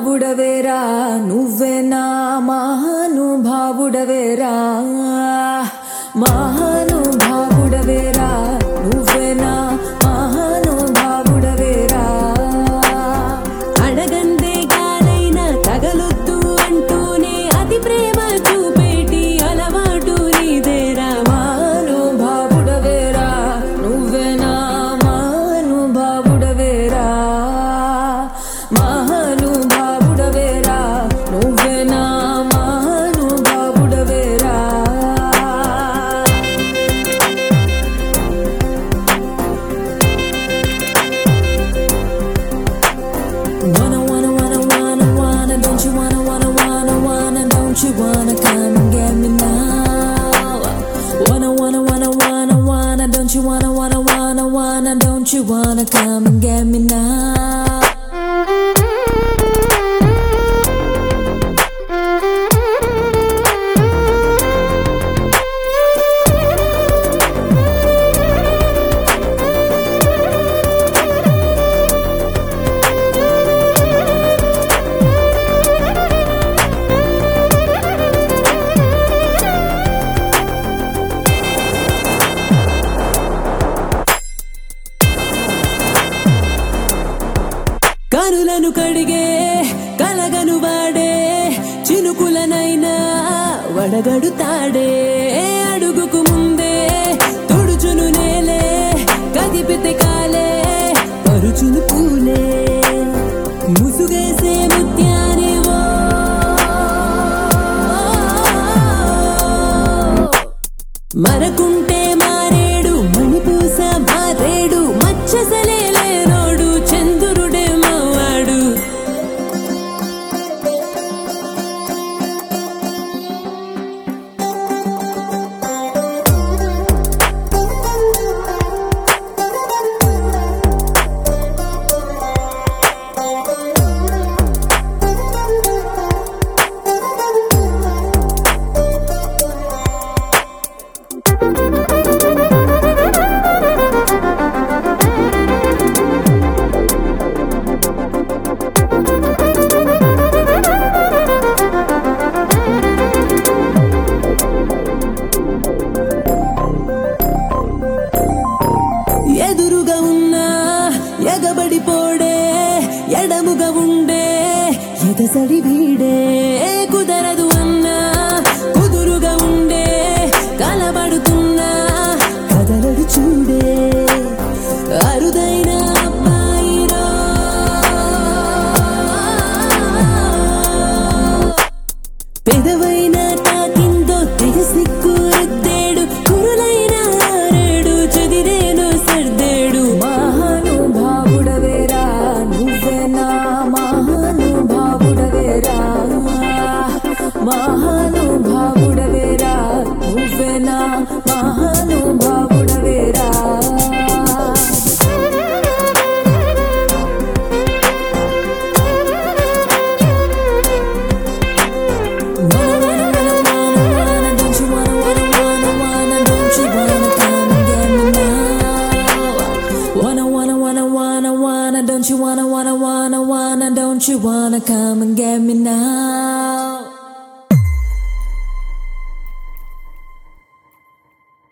మహానుభావుడవేరా నువ్వే నా మహానుభావుడవేరా మహానుభావుడవేరా నువ్వే నా మహానుభావుడవేరా అడగందే గానైనా తగలొద్దు అంటూనే అతి ప్రేమ చూపేటి అలవాటు నీదేరా మహానుభావుడవేరా నువ్వే నా మహానుభావుడవేరా మహానుభావుడవేరా నువ్వే నా మహానుభావుడవేరా Wanna, wanna, wanna, wanna, wanna, don't you wanna, wanna, wanna, wanna, don't you wanna come and get me now? Wanna, wanna, wanna, wanna, wanna, don't you wanna, wanna, wanna, wanna, don't you wanna come and get me now? కనులను కడిగే కలగను వాడే చినుకులనైనా వడగడుతాడే అడుగుకు ముందే తుడుచును నేలే కదిపితే కాలే పరుచును పూలే ముసుగేసే ముత్యానివో మరకుంటే మారేడు మణిపూస మారేడు మచ్చసలే లేనోడు చంద్రుడే మావాడు ఎదురుగా ఉన్నా ఎగబడిపోడే ఎడముగా ఉండే ఎదసడి వీడే కుదరదు అన్నా కుదురుగా ఉండే కలబడుతున్నా కదలడు చూడే అరుదైన అబ్బాయిరా పెదవైన తాకిందో తెగ సిక్కు రుద్దేడు కురులైన ఆరేడు చెదిరేను సర్దేడు మహానుభావుడవేరా నువ్వే నా మహానుభావుడవేరా మహానుభావుడవేరా నువ్వే నా మహానుభావుడవేరా Wanna, wanna, wanna, wanna, wanna, don't you wanna, wanna, wanna, wanna, don't you wanna come and get me now?